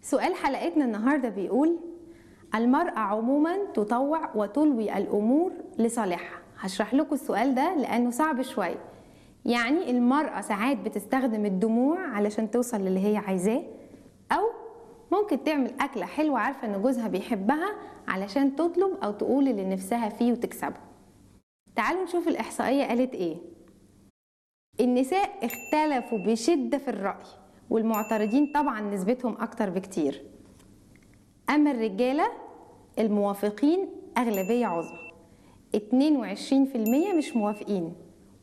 سؤال حلقتنا النهارده بيقول المرأة عموما تطوع وتلوي الأمور لصالحها هشرح لكم السؤال ده لأنه صعب شوية يعني المرأة ساعات بتستخدم الدموع علشان توصل للي هي عايزاه أو ممكن تعمل أكلة حلوة عارفة إن جوزها بيحبها علشان تطلب أو تقول اللي نفسها فيه وتكسبه تعالوا نشوف الإحصائية قالت إيه النساء اختلفوا بشدة في الرأي والمعترضين طبعا نسبتهم أكتر بكتير أما الرجالة الموافقين أغلبية عظمى 22% مش موافقين